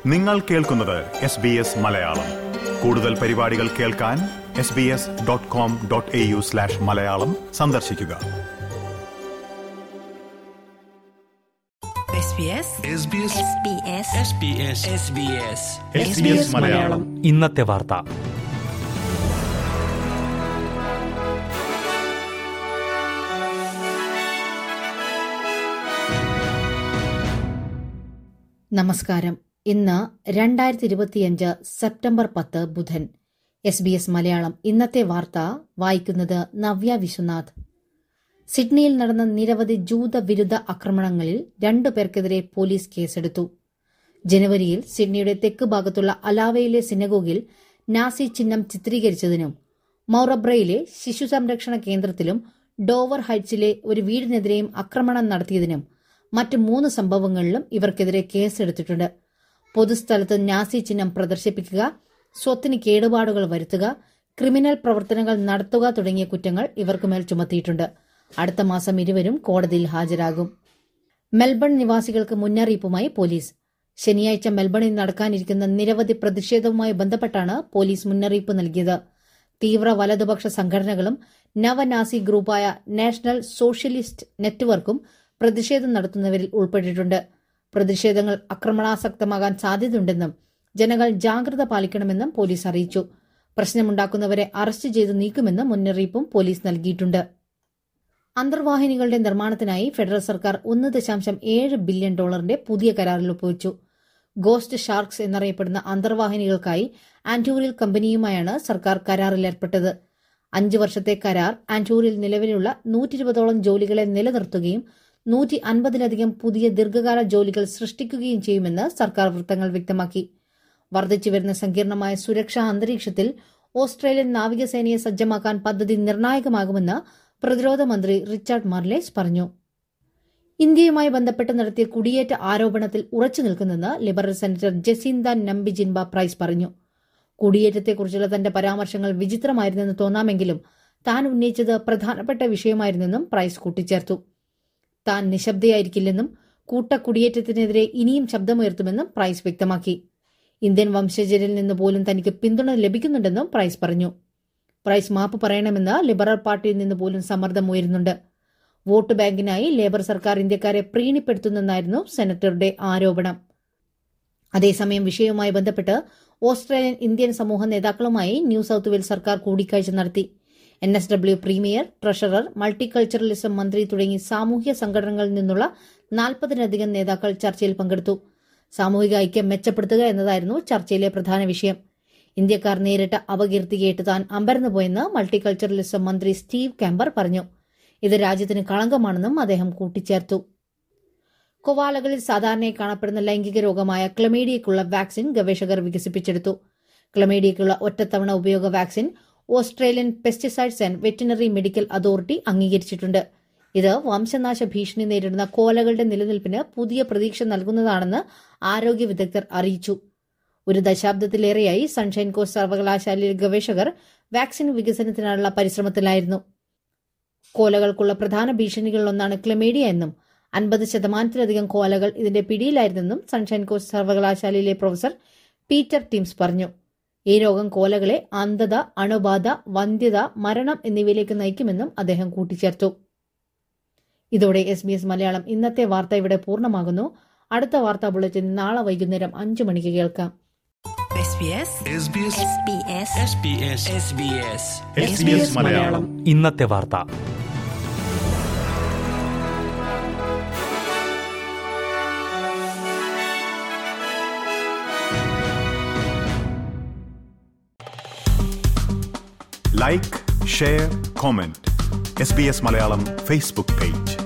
നിങ്ങൾ കേൾക്കുന്നത് S B S Malayalam കൂടുതൽ പരിപാടികൾ കേൾക്കാൻ S B S dot com dot A U slash Malayalam സന്ദർശിക്കുക SBS SBS SBS SBS SBS SBS Malayalam ഇന്നത്തെ വാർത്ത നമസ്കാരം ഇന്ന് രണ്ടായിരത്തി ഇരുപത്തിയഞ്ച് സെപ്റ്റംബർ പത്ത് ബുധൻ എസ് ബി എസ് മലയാളം ഇന്നത്തെ വാർത്ത വായിക്കുന്നത് നവ്യ വിശ്വനാഥ് സിഡ്നിയിൽ നടന്ന നിരവധി ജൂത വിരുദ്ധ ആക്രമണങ്ങളിൽ രണ്ടു പേർക്കെതിരെ പോലീസ് കേസെടുത്തു ജനുവരിയിൽ സിഡ്നിയുടെ തെക്ക് ഭാഗത്തുള്ള അലാവയിലെ സിനഗോഗിൽ നാസി ചിഹ്നം ചിത്രീകരിച്ചതിനും മൌറബ്രയിലെ ശിശു സംരക്ഷണ കേന്ദ്രത്തിലും ഡോവർ ഹൈറ്റ്സിലെ ഒരു വീടിനെതിരെയും ആക്രമണം നടത്തിയതിനും മറ്റ് മൂന്ന് സംഭവങ്ങളിലും ഇവർക്കെതിരെ കേസെടുത്തിട്ടുണ്ട് പൊതുസ്ഥലത്ത് നാസി ചിഹ്നം പ്രദർശിപ്പിക്കുക സ്വത്തിന് കേടുപാടുകൾ വരുത്തുക ക്രിമിനൽ പ്രവർത്തനങ്ങൾ നടത്തുക തുടങ്ങിയ കുറ്റങ്ങൾ ഇവർക്കുമേൽ ചുമത്തിയിട്ടുണ്ട് അടുത്ത മാസം ഇരുവരും കോടതിയിൽ ഹാജരാകും മെൽബൺ നിവാസികൾക്ക് മുന്നറിയിപ്പുമായി പോലീസ് ശനിയാഴ്ച മെൽബണിൽ നടക്കാനിരിക്കുന്ന നിരവധി പ്രതിഷേധവുമായി ബന്ധപ്പെട്ടാണ് പോലീസ് മുന്നറിയിപ്പ് നൽകിയത് തീവ്ര വലതുപക്ഷ സംഘടനകളും നവനാസി ഗ്രൂപ്പായ നാഷണൽ സോഷ്യലിസ്റ്റ് നെറ്റ്വർക്കും പ്രതിഷേധം നടത്തുന്നവരിൽ ഉൾപ്പെട്ടിട്ടുണ്ട് പ്രതിഷേധങ്ങൾ ആക്രമണാസക്തമാകാൻ സാധ്യതയുണ്ടെന്നും ജനങ്ങൾ ജാഗ്രത പാലിക്കണമെന്നും പോലീസ് അറിയിച്ചു പ്രശ്നമുണ്ടാക്കുന്നവരെ അറസ്റ്റ് ചെയ്ത് നീക്കുമെന്നും മുന്നറിയിപ്പും പോലീസ് നൽകിയിട്ടുണ്ട് അന്തർവാഹിനികളുടെ നിർമ്മാണത്തിനായി ഫെഡറൽ സർക്കാർ ഒന്ന് ദശാംശം ഏഴ് ബില്യൺ ഡോളറിന്റെ പുതിയ കരാറിൽ ഒപ്പുവച്ചു ഗോസ്റ്റ് ഷാർക്സ് എന്നറിയപ്പെടുന്ന അന്തർവാഹിനികൾക്കായി ആന്റൂറിൽ കമ്പനിയുമായാണ് സർക്കാർ കരാറിൽ ഏർപ്പെട്ടത് അഞ്ചു വർഷത്തെ കരാർ ആന്റൂറിൽ നിലവിലുള്ള നൂറ്റിരുപതോളം ജോലികളെ നിലനിർത്തുകയും നൂറ്റി അൻപതിലധികം പുതിയ ദീർഘകാല ജോലികൾ സൃഷ്ടിക്കുകയും ചെയ്യുമെന്ന് സർക്കാർ വൃത്തങ്ങൾ വ്യക്തമാക്കി വർദ്ധിച്ചുവരുന്ന സങ്കീർണമായ സുരക്ഷാ അന്തരീക്ഷത്തിൽ ഓസ്ട്രേലിയൻ നാവികസേനയെ സജ്ജമാക്കാൻ പദ്ധതി നിർണായകമാകുമെന്ന് പ്രതിരോധ മന്ത്രി റിച്ചാർഡ് മാർലേസ് പറഞ്ഞു ഇന്ത്യയുമായി ബന്ധപ്പെട്ട് നടത്തിയ കുടിയേറ്റ ആരോപണത്തിൽ ഉറച്ചു നിൽക്കുന്നെന്ന് Liberal senator Jacinta Nampijinpa Price പറഞ്ഞു കുടിയേറ്റത്തെക്കുറിച്ചുള്ള തന്റെ പരാമർശങ്ങൾ വിചിത്രമായിരുന്നെന്ന് തോന്നാമെങ്കിലും താൻ ഉന്നയിച്ചത് പ്രധാനപ്പെട്ട വിഷയമായിരുന്നെന്നും പ്രൈസ് കൂട്ടിച്ചേർത്തു താൻ നിശബ്ദയായിരിക്കില്ലെന്നും കൂട്ടക്കുടിയേറ്റത്തിനെതിരെ ഇനിയും ശബ്ദമുയർത്തുമെന്നും പ്രൈസ് വ്യക്തമാക്കി ഇന്ത്യൻ വംശജരിൽ നിന്ന് പോലും തനിക്ക് പിന്തുണ ലഭിക്കുന്നുണ്ടെന്നും പ്രൈസ് പറഞ്ഞു പ്രൈസ് മാപ്പ് പറയണമെന്ന് ലിബറൽ പാർട്ടിയിൽ നിന്ന് പോലും സമ്മർദ്ദം ഉയരുന്നുണ്ട് വോട്ട് ബാങ്കിനായി ലേബർ സർക്കാർ ഇന്ത്യക്കാരെ പ്രീണിപ്പെടുത്തുന്നെന്നായിരുന്നു സെനറ്ററുടെ ആരോപണം അതേസമയം വിഷയവുമായി ബന്ധപ്പെട്ട് ഓസ്ട്രേലിയൻ ഇന്ത്യൻ സമൂഹ നേതാക്കളുമായി ന്യൂ സൌത്ത് വെയിൽസ് സർക്കാർ കൂടിക്കാഴ്ച നടത്തി N S W premier treasurer multiculturalism മന്ത്രി തുടങ്ങി സാമൂഹ്യ സംഘടനകളിൽ നിന്നുള്ള നാൽപ്പതിലധികം നേതാക്കൾ ചർച്ചയിൽ പങ്കെടുത്തു സാമൂഹിക ഐക്യം മെച്ചപ്പെടുത്തുക എന്നതായിരുന്നു ചർച്ചയിലെ പ്രധാന വിഷയം ഇന്ത്യക്കാർ നേരിട്ട അപകീർത്തി കേട്ട് താൻ അമ്പരന്നുപോയെന്ന് മൾട്ടികൾച്ചറലിസം മന്ത്രി സ്റ്റീവ് കാമ്പർ പറഞ്ഞു ഇത് രാജ്യത്തിന് കളങ്കമാണെന്നും അദ്ദേഹം കൂട്ടിച്ചേർത്തു കൊവാലകളിൽ സാധാരണയായി കാണപ്പെടുന്ന ലൈംഗിക രോഗമായ ക്ലമേഡിയയ്ക്കുള്ള വാക്സിൻ ഗവേഷകർ വികസിപ്പിച്ചെടുത്തു ക്ലമേഡിയയ്ക്കുള്ള ഒറ്റത്തവണ ഉപയോഗ vaccine Australian pesticides and veterinary medical authority അംഗീകരിച്ചിട്ടുണ്ട് ഇത് വംശനാശ ഭീഷണി നേരിടുന്ന കോലകളുടെ നിലനിൽപ്പിന് പുതിയ പ്രതീക്ഷ നൽകുന്നതാണെന്ന് ആരോഗ്യ വിദഗ്ധർ അറിയിച്ചു ഒരു ദശാബ്ദത്തിലേറെയായി സൺഷൈൻ കോസ്റ്റ് സർവകലാശാലയിലെ ഗവേഷകർ വാക്സിൻ വികസനത്തിനുള്ള പരിശ്രമത്തിലായിരുന്നു കോലകൾക്കുള്ള പ്രധാന ഭീഷണികളിലൊന്നാണ് ക്ലമേഡിയ എന്നും അൻപത് ശതമാനത്തിലധികം കോലകൾ ഇതിന്റെ പിടിയിലായിരുന്നെന്നും സൺഷൈൻ കോസ്റ്റ് സർവകലാശാലയിലെ പ്രൊഫസർ പീറ്റർ ടീംസ് പറഞ്ഞു ഈ രോഗം കോലകളെ അന്ധത അണുബാധ വന്ധ്യത മരണം എന്നിവയിലേക്ക് നയിക്കുമെന്നും അദ്ദേഹം കൂട്ടിച്ചേർത്തു ഇതോടെ എസ് ബി എസ് മലയാളം ഇന്നത്തെ വാർത്ത ഇവിടെ പൂർണ്ണമാകുന്നു അടുത്ത വാർത്താ ബുള്ളറ്റിൻ നാളെ വൈകുന്നേരം അഞ്ചു മണിക്ക് കേൾക്കാം SBS SBS SBS SBS SBS SBS Malayalam ഇന്നത്തെ വാർത്ത like share comment S B S Malayalam Facebook page